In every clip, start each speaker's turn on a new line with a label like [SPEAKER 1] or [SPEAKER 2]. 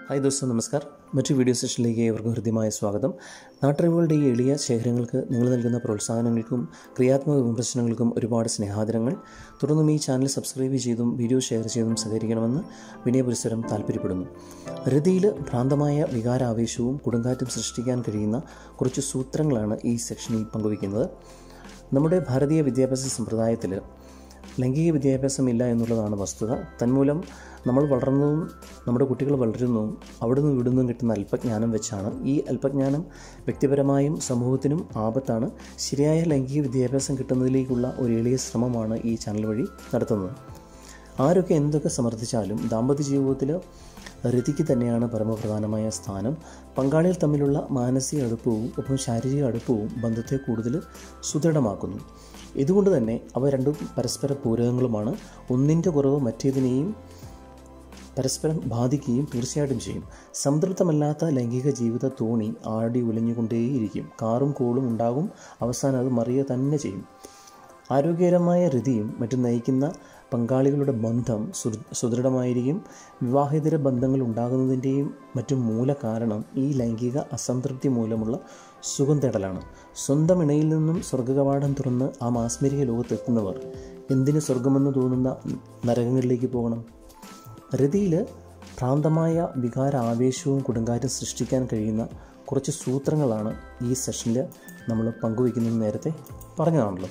[SPEAKER 1] hi ദോസ്തോ നമസ്കാർ മറ്റു video സെഷനിലേക്ക് ഏവർക്കും ഹൃദ്യമായ സ്വാഗതം നാട്ടറിവുകളുടെ ഈ എളിയ ശേഖരങ്ങൾക്ക് നിങ്ങൾ നൽകുന്ന പ്രോത്സാഹനങ്ങൾക്കും ക്രിയാത്മക വിമർശനങ്ങൾക്കും ഒരുപാട് സ്നേഹാദരങ്ങൾ തുടർന്നും ഈ ചാനൽ സബ്സ്ക്രൈബ് ചെയ്തും വീഡിയോ ഷെയർ ചെയ്തും സഹകരിക്കണമെന്ന് വിനയപുരസ്സരം താല്പര്യപ്പെടുന്നു രതിയിൽ ഭ്രാന്തമായ വികാരാവേശവും കൊടുങ്കാറ്റും സൃഷ്ടിക്കാൻ കഴിയുന്ന കുറച്ച് സൂത്രങ്ങളാണ് ഈ സെക്ഷനിൽ പങ്കുവയ്ക്കുന്നത് നമ്മുടെ ഭാരതീയ വിദ്യാഭ്യാസ സമ്പ്രദായത്തിൽ ലൈംഗിക വിദ്യാഭ്യാസം ഇല്ല എന്നുള്ളതാണ് വസ്തുത തന്മൂലം നമ്മൾ വളർന്നതും നമ്മുടെ കുട്ടികൾ വളരുന്നതും അവിടെ നിന്നും ഇവിടെ നിന്നും കിട്ടുന്ന അല്പജ്ഞാനം വെച്ചാണ് ഈ അല്പജ്ഞാനം വ്യക്തിപരമായും സമൂഹത്തിനും ആപത്താണ് ശരിയായ ലൈംഗിക വിദ്യാഭ്യാസം കിട്ടുന്നതിലേക്കുള്ള ഒരു എളിയ ശ്രമമാണ് ഈ ചാനൽ വഴി നടത്തുന്നത് ആരൊക്കെ എന്തൊക്കെ സമർത്ഥിച്ചാലും ദാമ്പത്യ ജീവിതത്തിൽ രതിക്ക് തന്നെയാണ് പരമപ്രധാനമായ സ്ഥാനം പങ്കാളികൾ തമ്മിലുള്ള മാനസിക അടുപ്പവും ഒപ്പം ശാരീരിക അടുപ്പവും ബന്ധത്തെ കൂടുതൽ സുദൃഢമാക്കുന്നു ഇതുകൊണ്ട് തന്നെ അവ രണ്ടും പരസ്പര പൂരകങ്ങളുമാണ് ഒന്നിൻ്റെ കുറവ് മറ്റേതിനെയും പരസ്പരം ബാധിക്കുകയും തീർച്ചയായിട്ടും ചെയ്യും സംതൃപ്തമല്ലാത്ത ലൈംഗിക ജീവിത തോണി ആടി ഉലഞ്ഞുകൊണ്ടേയിരിക്കും കാറും കോളും ഉണ്ടാകും അവസാനം അത് മറിയുക തന്നെ ചെയ്യും ആരോഗ്യകരമായ രതിയും മറ്റും നയിക്കുന്ന പങ്കാളികളുടെ ബന്ധം സുദൃ സുദൃഢമായിരിക്കും വിവാഹിതര ബന്ധങ്ങൾ ഉണ്ടാകുന്നതിൻ്റെയും മറ്റും മൂല കാരണം ഈ ലൈംഗിക അസംതൃപ്തി മൂലമുള്ള സുഖം തേടലാണ് സ്വന്തം ഇണയിൽ നിന്നും സ്വർഗകവാടം തുറന്ന് ആ മാസ്മരിക ലോകത്തെത്തുന്നവർ എന്തിന് സ്വർഗമെന്ന് തോന്നുന്ന നരകങ്ങളിലേക്ക് പോകണം രതിയിൽ ഭ്രാന്തമായ വികാര ആവേശവും കൊടുങ്കാറ്റും സൃഷ്ടിക്കാൻ കഴിയുന്ന കുറച്ച് സൂത്രങ്ങളാണ് ഈ സെഷനിൽ നമ്മൾ പങ്കുവയ്ക്കുന്നത് നേരത്തെ പറഞ്ഞതാണല്ലോ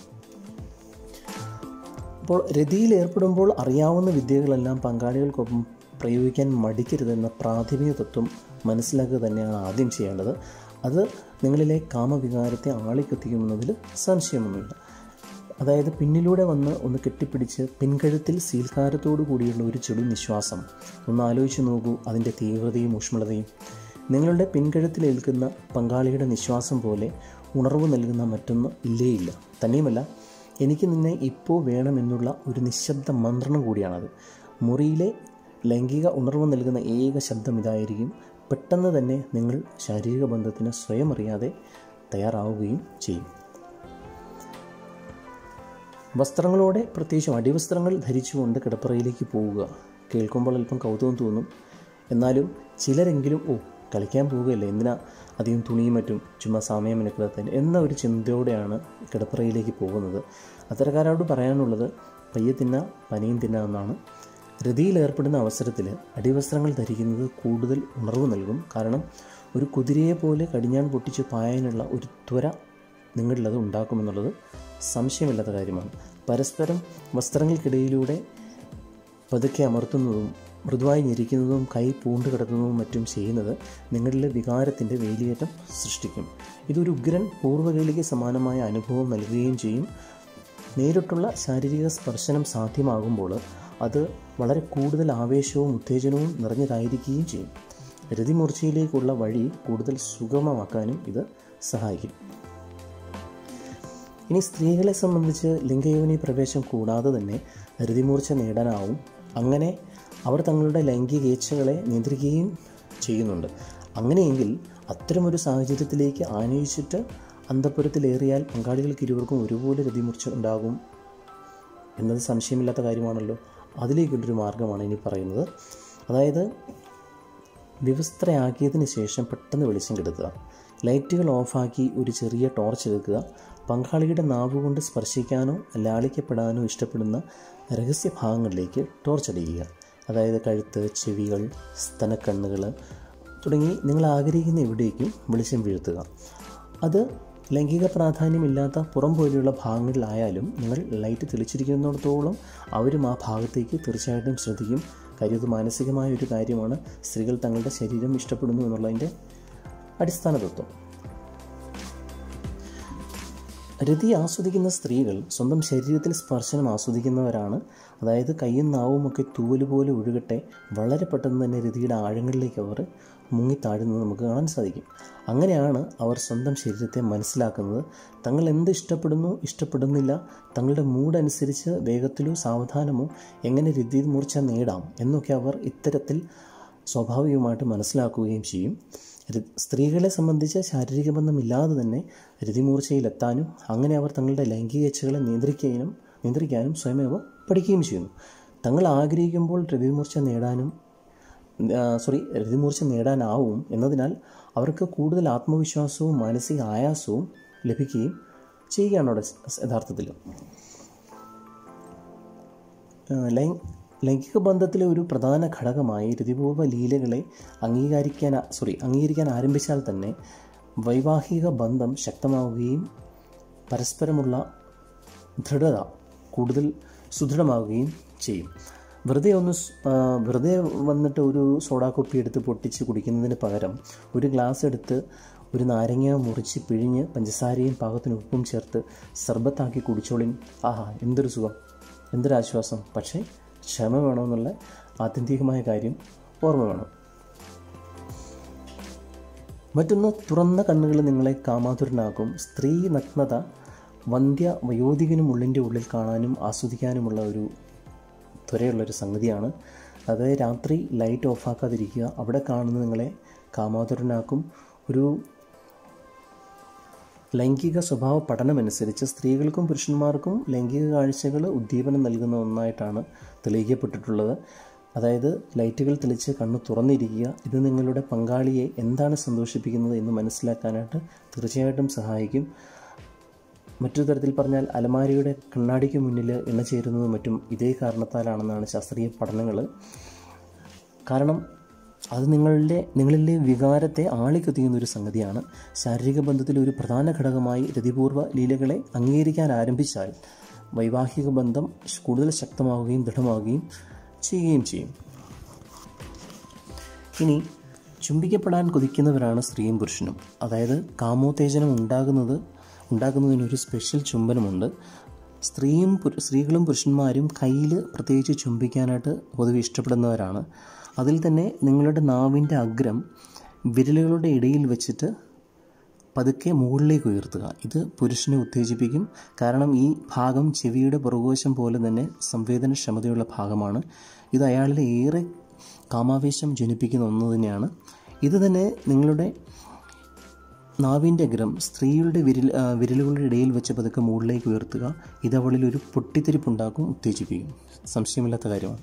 [SPEAKER 1] അപ്പോൾ രതിയിൽ ഏർപ്പെടുമ്പോൾ അറിയാവുന്ന വിദ്യകളെല്ലാം പങ്കാളികൾക്കൊപ്പം പ്രയോഗിക്കാൻ മടിക്കരുതെന്ന പ്രാഥമിക തത്വം മനസ്സിലാക്കുക തന്നെയാണ് ആദ്യം ചെയ്യേണ്ടത് അത് നിങ്ങളിലെ കാമവികാരത്തെ ആളിക്കത്തിക്കുമെന്നതിൽ സംശയമൊന്നുമില്ല അതായത് പിന്നിലൂടെ വന്ന് ഒന്ന് കെട്ടിപ്പിടിച്ച് പിൻകഴുത്തിൽ സീൽക്കാരത്തോടു കൂടിയുള്ള ഒരു ചെടു നിശ്വാസം ഒന്ന് ആലോചിച്ച് നോക്കൂ അതിൻ്റെ തീവ്രതയും ഊഷ്മളതയും നിങ്ങളുടെ പിൻകഴുത്തിൽ ഏൽക്കുന്ന പങ്കാളിയുടെ നിശ്വാസം പോലെ ഉണർവ് നൽകുന്ന മറ്റൊന്ന് ഇല്ലേയില്ല തന്നെയുമല്ല എനിക്ക് നിന്നെ ഇപ്പോൾ വേണമെന്നുള്ള ഒരു നിശബ്ദ മന്ത്രണം കൂടിയാണത് മുറിയിലെ ലൈംഗിക ഉണർവ് നൽകുന്ന ഏക ശബ്ദം ഇതായിരിക്കും പെട്ടെന്ന് തന്നെ നിങ്ങൾ ശാരീരിക ബന്ധത്തിന് സ്വയം അറിയാതെ തയ്യാറാവുകയും ചെയ്യും വസ്ത്രങ്ങളോടെ പ്രത്യേകിച്ചും അടിവസ്ത്രങ്ങൾ ധരിച്ചുകൊണ്ട് കിടപ്പറയിലേക്ക് പോവുക കേൾക്കുമ്പോൾ അല്പം കൗതുകം തോന്നും എന്നാലും ചിലരെങ്കിലും ഓ കളിക്കാൻ പോവുകയല്ലേ എന്തിനാ അധികം തുണിയും മറ്റും ചുമ്മാ സമയം മെനക്കെടുത്തതിന് എന്ന ഒരു ചിന്തയോടെയാണ് കിടപ്പറയിലേക്ക് പോകുന്നത് അത്തരക്കാരോട് പറയാനുള്ളത് പയ്യെ തിന്ന പനിയും തിന്ന എന്നാണ് രതിയിൽ ഏർപ്പെടുന്ന അവസരത്തിൽ അടിവസ്ത്രങ്ങൾ ധരിക്കുന്നത് കൂടുതൽ ഉണർവ് നൽകും കാരണം ഒരു കുതിരയെ പോലെ കടിഞ്ഞാൻ പൊട്ടിച്ച് പായാനുള്ള ഒരു ത്വര നിങ്ങളിലത് ഉണ്ടാക്കുമെന്നുള്ളത് സംശയമില്ലാത്ത കാര്യമാണ് പരസ്പരം വസ്ത്രങ്ങൾക്കിടയിലൂടെ പതുക്കെ അമർത്തുന്നതും മൃദുവായി ഞെരിക്കുന്നതും കൈ പൂണ്ട് കിടക്കുന്നതും മറ്റും ചെയ്യുന്നത് നിങ്ങളിലെ വികാരത്തിൻ്റെ വേലിയേറ്റം സൃഷ്ടിക്കും ഇതൊരു ഉഗ്രൻ പൂർവ്വകേളിക്ക് സമാനമായ അനുഭവം നൽകുകയും ചെയ്യും നേരിട്ടുള്ള ശാരീരിക സ്പർശനം സാധ്യമാകുമ്പോൾ അത് വളരെ കൂടുതൽ ആവേശവും ഉത്തേജനവും നിറഞ്ഞതായിരിക്കുകയും ചെയ്യും രതിമൂർച്ചയിലേക്കുള്ള വഴി കൂടുതൽ സുഗമമാക്കാനും ഇത് സഹായിക്കും ഇനി സ്ത്രീകളെ സംബന്ധിച്ച് ലിംഗയോനി പ്രവേശം കൂടാതെ തന്നെ രതിമൂർച്ച നേടാനാവും അങ്ങനെ അവർ തങ്ങളുടെ ലൈംഗിക ഇച്ഛകളെ നിയന്ത്രിക്കുകയും ചെയ്യുന്നുണ്ട് അങ്ങനെയെങ്കിൽ അത്തരമൊരു സാഹചര്യത്തിലേക്ക് ആനയിച്ചിട്ട് അന്തപുരത്തിലേറിയാൽ പങ്കാളികൾക്ക് ഇരുവർക്കും ഒരുപോലെ രതിമൂർച്ച ഉണ്ടാകും എന്നത് സംശയമില്ലാത്ത കാര്യമാണല്ലോ അതിലേക്കുള്ളൊരു മാർഗ്ഗമാണ് ഇനി പറയുന്നത് അതായത് വിവസ്ത്രയാക്കിയതിന് ശേഷം പെട്ടെന്ന് വെളിച്ചം കെടുത്തുക ലൈറ്റുകൾ ഓഫാക്കി ഒരു ചെറിയ ടോർച്ച് എടുക്കുക പങ്കാളിയുടെ നാവുകൊണ്ട് സ്പർശിക്കാനോ ലാളിക്കപ്പെടാനോ ഇഷ്ടപ്പെടുന്ന രഹസ്യ ഭാഗങ്ങളിലേക്ക് ടോർച്ച് അടിക്കുക അതായത് കഴുത്ത് ചെവികൾ സ്തനക്കണ്ണുകൾ തുടങ്ങി നിങ്ങൾ ആഗ്രഹിക്കുന്ന എവിടേക്കും വെളിച്ചം വീഴ്ത്തുക അത് ലൈംഗിക പ്രാധാന്യമില്ലാത്ത പുറം പോലെയുള്ള ഭാഗങ്ങളിലായാലും നിങ്ങൾ ലൈറ്റ് തെളിച്ചിരിക്കുന്നിടത്തോളം അവരും ആ ഭാഗത്തേക്ക് തീർച്ചയായിട്ടും ശ്രദ്ധിക്കും കാര്യം ഇത് മാനസികമായ ഒരു കാര്യമാണ് സ്ത്രീകൾ തങ്ങളുടെ ശരീരം ഇഷ്ടപ്പെടുന്നു എന്നുള്ളതിൻ്റെ അടിസ്ഥാന തത്വം രതി ആസ്വദിക്കുന്ന സ്ത്രീകൾ സ്വന്തം ശരീരത്തിൽ സ്പർശനം ആസ്വദിക്കുന്നവരാണ് അതായത് കയ്യും നാവുമൊക്കെ തൂവല് പോലെ ഒഴുകട്ടെ വളരെ പെട്ടെന്ന് തന്നെ രതിയുടെ ആഴങ്ങളിലേക്ക് അവർ മുങ്ങിത്താഴുന്നത് നമുക്ക് കാണാൻ സാധിക്കും അങ്ങനെയാണ് അവർ സ്വന്തം ശരീരത്തെ മനസ്സിലാക്കുന്നത് തങ്ങൾ എന്ത് ഇഷ്ടപ്പെടുന്നു ഇഷ്ടപ്പെടുന്നില്ല തങ്ങളുടെ മൂഡ് അനുസരിച്ച് വേഗത്തിലോ സാവധാനമോ എങ്ങനെ രതി മൂർച്ച നേടാം എന്നൊക്കെ അവർ ഇത്തരത്തിൽ സ്വാഭാവികമായിട്ട് മനസ്സിലാക്കുകയും ചെയ്യും സ്ത്രീകളെ സംബന്ധിച്ച് ശാരീരിക ബന്ധമില്ലാതെ തന്നെ രതിമൂർച്ചയിലെത്താനും അങ്ങനെ അവർ തങ്ങളുടെ ലൈംഗിക ഇച്ഛകളെ നിയന്ത്രിക്കാനും നിയന്ത്രിക്കാനും സ്വയമേവ പഠിക്കുകയും ചെയ്യുന്നു തങ്ങൾ ആഗ്രഹിക്കുമ്പോൾ രതിമൂർച്ച നേടാനും സോറി രതിമൂർച്ച നേടാനാവും എന്നതിനാൽ അവർക്ക് കൂടുതൽ ആത്മവിശ്വാസവും മാനസിക ആയാസവും ലഭിക്കുകയും ചെയ്യുകയാണ് അവിടെ സ് യഥാർത്ഥത്തിൽ ലൈ ലൈംഗിക ബന്ധത്തിലെ ഒരു പ്രധാന ഘടകമായി രതിപൂർവ്വ ലീലകളെ അംഗീകരിക്കാൻ സോറി അംഗീകരിക്കാൻ ആരംഭിച്ചാൽ തന്നെ വൈവാഹിക ബന്ധം ശക്തമാവുകയും പരസ്പരമുള്ള ദൃഢത കൂടുതൽ സുദൃഢമാവുകയും ചെയ്യും വെറുതെ ഒന്ന് സ്- ആ, വെറുതെ വന്നിട്ട് ഒരു സോഡാ കുപ്പി എടുത്ത് പൊട്ടിച്ച് കുടിക്കുന്നതിന് പകരം ഒരു ഗ്ലാസ് എടുത്ത് ഒരു നാരങ്ങ മുറിച്ച് പിഴിഞ്ഞ് പഞ്ചസാരയും പാകത്തിന് ഉപ്പും ചേർത്ത് സർബത്താക്കി കുടിച്ചോളിൻ ആഹാ എന്തൊരു സുഖം എന്തൊരാശ്വാസം പക്ഷേ ക്ഷമ വേണമെന്നുള്ള ആത്യന്തികമായ കാര്യം ഓർമ്മ വേണം മറ്റൊന്ന് തുറന്ന കണ്ണുകൾ നിങ്ങളെ കാമാതുരനാക്കും സ്ത്രീ നഗ്നത വന്ധ്യ വയോധികനും ഉള്ളിൻ്റെ ഉള്ളിൽ കാണാനും ആസ്വദിക്കാനുമുള്ള ഒരു ത്വരയുള്ളൊരു സംഗതിയാണ് അത് രാത്രി ലൈറ്റ് ഓഫാക്കാതിരിക്കുക അവിടെ കാണുന്നത് നിങ്ങളെ കാമാതുരനാക്കും ഒരു ലൈംഗിക സ്വഭാവ പഠനമനുസരിച്ച് സ്ത്രീകൾക്കും പുരുഷന്മാർക്കും ലൈംഗിക കാഴ്ചകൾ ഉദ്ദീപനം നൽകുന്ന ഒന്നായിട്ടാണ് തെളിയിക്കപ്പെട്ടിട്ടുള്ളത് അതായത് ലൈറ്റുകൾ തെളിച്ച് കണ്ണ് തുറന്നിരിക്കുക ഇത് നിങ്ങളുടെ പങ്കാളിയെ എന്താണ് സന്തോഷിപ്പിക്കുന്നത് എന്ന് മനസ്സിലാക്കാനായിട്ട് തീർച്ചയായിട്ടും സഹായിക്കും മറ്റൊരു തരത്തിൽ പറഞ്ഞാൽ അലമാരിയുടെ കണ്ണാടിക്ക് മുന്നിൽ ഇണ ചേരുന്നതും മറ്റും ഇതേ കാരണത്താലാണെന്നാണ് ശാസ്ത്രീയ പഠനങ്ങൾ കാരണം അത് നിങ്ങളുടെ നിങ്ങളിലെ വികാരത്തെ ആളിക്കത്തിയുന്ന ഒരു സംഗതിയാണ് ശാരീരിക ബന്ധത്തിലെ ഒരു പ്രധാന ഘടകമായി രതിപൂർവ്വ ലീലകളെ അംഗീകരിക്കാൻ ആരംഭിച്ചാൽ വൈവാഹിക ബന്ധം കൂടുതൽ ശക്തമാവുകയും ദൃഢമാവുകയും ചെയ്യുകയും ചെയ്യും ഇനി ചുംബിക്കപ്പെടാൻ കൊതിക്കുന്നവരാണ് സ്ത്രീയും പുരുഷനും അതായത് കാമോത്തേജനം ഉണ്ടാകുന്നത് ഉണ്ടാക്കുന്നതിനൊരു സ്പെഷ്യൽ ചുംബനമുണ്ട് സ്ത്രീയും പുരു- സ്ത്രീകളും പുരുഷന്മാരും കയ്യിൽ പ്രത്യേകിച്ച് ചുംബിക്കാനായിട്ട് പൊതുവെ ഇഷ്ടപ്പെടുന്നവരാണ് അതിൽ തന്നെ നിങ്ങളുടെ നാവിൻ്റെ അഗ്രം വിരലുകളുടെ ഇടയിൽ വെച്ചിട്ട് പതുക്കെ മുകളിലേക്ക് ഉയർത്തുക ഇത് പുരുഷനെ ഉത്തേജിപ്പിക്കും കാരണം ഈ ഭാഗം ചെവിയുടെ പുറകുവശം പോലെ തന്നെ സംവേദനക്ഷമതയുള്ള ഭാഗമാണ് ഇത് അയാളിൽ ഏറെ കാമാവേശം ജനിപ്പിക്കുന്ന ഒന്ന് തന്നെയാണ് ഇത് തന്നെ നിങ്ങളുടെ നാവിൻ്റെ അഗ്രം സ്ത്രീയുടെ വിരൽ ആ, വിരലുകളുടെ ഇടയിൽ വെച്ച് പതുക്കെ മുകളിലേക്ക് ഉയർത്തുക ഇത് അവളിൽ ഒരു പൊട്ടിത്തെരിപ്പുണ്ടാക്കും ഉത്തേജിപ്പിക്കും സംശയമില്ലാത്ത കാര്യമാണ്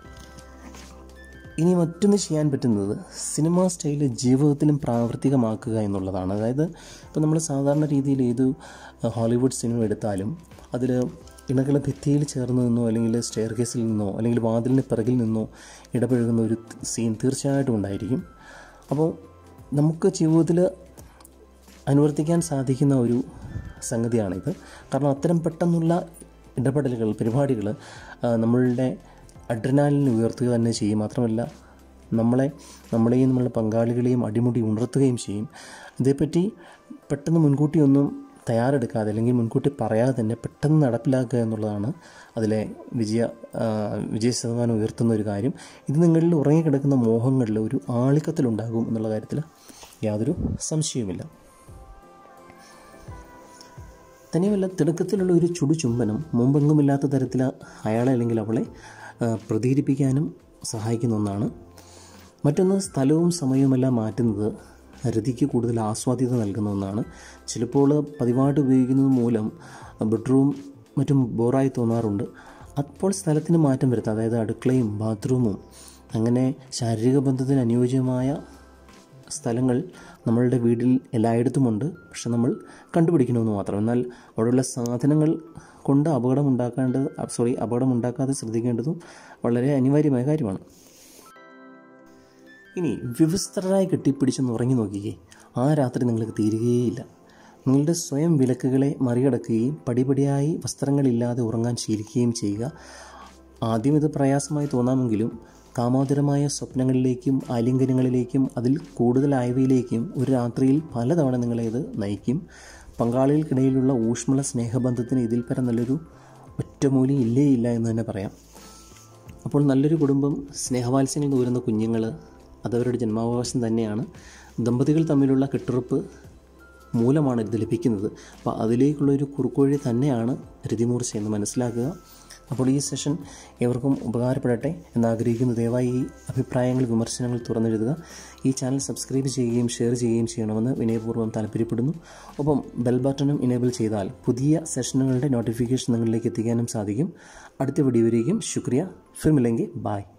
[SPEAKER 1] ഇനി മറ്റൊന്ന് ചെയ്യാൻ പറ്റുന്നത് സിനിമ സ്റ്റൈല് ജീവിതത്തിലും പ്രാവർത്തികമാക്കുക എന്നുള്ളതാണ് അതായത് ഇപ്പോൾ നമ്മൾ സാധാരണ രീതിയിൽ ഏത് ഹോളിവുഡ് സിനിമ എടുത്താലും അതിൽ ഇണകൾ ഭിത്തിയിൽ ചേർന്ന് നിന്നോ അല്ലെങ്കിൽ സ്റ്റെയർ കേസിൽ നിന്നോ അല്ലെങ്കിൽ വാതിലിന് പിറകിൽ നിന്നോ ഇടപഴകുന്ന ഒരു സീൻ തീർച്ചയായിട്ടും ഉണ്ടായിരിക്കും അപ്പോൾ നമുക്ക് ജീവിതത്തിൽ അനുവർത്തിക്കാൻ സാധിക്കുന്ന ഒരു സംഗതിയാണിത് കാരണം അത്തരം പെട്ടെന്നുള്ള ഇടപെടലുകൾ പരിപാടികൾ ആ, നമ്മളുടെ അഡ്രനാലിനെ ഉയർത്തുക തന്നെ ചെയ്യും മാത്രമല്ല നമ്മളെ നമ്മളെയും നമ്മളുടെ പങ്കാളികളെയും അടിമുടി ഉണർത്തുകയും ചെയ്യും ഇതേപ്പറ്റി പെട്ടെന്ന് മുൻകൂട്ടി ഒന്നും തയ്യാറെടുക്കാതെ അല്ലെങ്കിൽ മുൻകൂട്ടി പറയാതെ തന്നെ പെട്ടെന്ന് നടപ്പിലാക്കുക എന്നുള്ളതാണ് അതിലെ വിജയ ആ, വിജയ ശതമാനം ഉയർത്തുന്ന ഒരു കാര്യം ഇത് നിങ്ങളിൽ ഉറങ്ങിക്കിടക്കുന്ന മോഹങ്ങളിൽ ഒരു ആളിക്കത്തിലുണ്ടാകും എന്നുള്ള കാര്യത്തിൽ യാതൊരു സംശയവുമില്ല തനിയുമല്ല തിടുക്കത്തിലുള്ള ഒരു ചുടു ചുംബനം മുമ്പെങ്ങുമില്ലാത്ത തരത്തിൽ അയാളെ അല്ലെങ്കിൽ അവളെ ആ, പ്രതീരിപ്പിക്കാനും സഹായിക്കുന്ന ഒന്നാണ് മറ്റൊന്ന് സ്ഥലവും സമയവുമെല്ലാം മാറ്റുന്നത് രതിക്ക് കൂടുതൽ ആസ്വാദ്യത നൽകുന്ന ഒന്നാണ് ചിലപ്പോൾ പതിവായിട്ട് ഉപയോഗിക്കുന്നത് മൂലം ബെഡ്റൂം മറ്റും ബോറായി തോന്നാറുണ്ട് അപ്പോൾ സ്ഥലത്തിന് മാറ്റം വരുത്തുക അതായത് അടുക്കളയും ബാത്റൂമും അങ്ങനെ ശാരീരിക ബന്ധത്തിന് അനുയോജ്യമായ സ്ഥലങ്ങൾ നമ്മളുടെ വീട്ടിൽ എല്ലായിടത്തുമുണ്ട് പക്ഷെ നമ്മൾ കണ്ടുപിടിക്കണമെന്ന് മാത്രം എന്നാൽ അവിടെയുള്ള സാധനങ്ങൾ കൊണ്ട് അപകടം ഉണ്ടാക്കേണ്ടത് സോറി അപകടം ഉണ്ടാക്കാതെ ശ്രദ്ധിക്കേണ്ടതും വളരെ അനിവാര്യമായ കാര്യമാണ് ഇനി വിവസ്ത്രരായി കെട്ടിപ്പിടിച്ചൊന്ന് ഉറങ്ങി നോക്കിക്കേ ആ രാത്രി നിങ്ങൾക്ക് തീരുകയേയില്ല നിങ്ങളുടെ സ്വയം വിലക്കുകളെ മറികടക്കുകയും പടിപടിയായി വസ്ത്രങ്ങളില്ലാതെ ഉറങ്ങാൻ ശീലിക്കുകയും ചെയ്യുക ആദ്യം ഇത് പ്രയാസമായി തോന്നാമെങ്കിലും കാമാതുരമായ സ്വപ്നങ്ങളിലേക്കും ആലിംഗനങ്ങളിലേക്കും അതിൽ കൂടുതലായവയിലേക്കും ഒരു രാത്രിയിൽ പലതവണ നിങ്ങളെ ഇത് നയിക്കും പങ്കാളികൾക്കിടയിലുള്ള ഊഷ്മള സ്നേഹബന്ധത്തിന് ഇതിൽ പരം നല്ലൊരു ഒറ്റമൂലി ഇല്ലേ ഇല്ല എന്ന് തന്നെ പറയാം അപ്പോൾ നല്ലൊരു കുടുംബം സ്നേഹവാത്സ്യങ്ങൾ നൂരുന്ന കുഞ്ഞുങ്ങൾ അതവരുടെ ജന്മാവകാശം തന്നെയാണ് ദമ്പതികൾ തമ്മിലുള്ള കെട്ടുറപ്പ് മൂലമാണ് ഇത് ലഭിക്കുന്നത് അപ്പോൾ അതിലേക്കുള്ള ഒരു കുറുക്കുവഴി തന്നെയാണ് രതിമൂർച്ച എന്ന് മനസ്സിലാക്കുക അപ്പോൾ ഈ സെഷൻ ഏവർക്കും ഉപകാരപ്പെടട്ടെ എന്നാഗ്രഹിക്കുന്ന ദയവായി ഈ അഭിപ്രായങ്ങൾ വിമർശനങ്ങൾ തുറന്നെഴുതുക ഈ ചാനൽ സബ്സ്ക്രൈബ് ചെയ്യുകയും ഷെയർ ചെയ്യുകയും ചെയ്യണമെന്ന് വിനയപൂർവ്വം താല്പര്യപ്പെടുന്നു ഒപ്പം ബെൽ ബട്ടണും ഇനേബിൾ ചെയ്താൽ പുതിയ സെഷനുകളുടെ നോട്ടിഫിക്കേഷൻ നിങ്ങളിലേക്ക് എത്തിക്കാനും സാധിക്കും അടുത്ത വീഡിയോയിലേക്കും ശുക്രിയ ഫിർമില്ലെങ്കിൽ ബായ്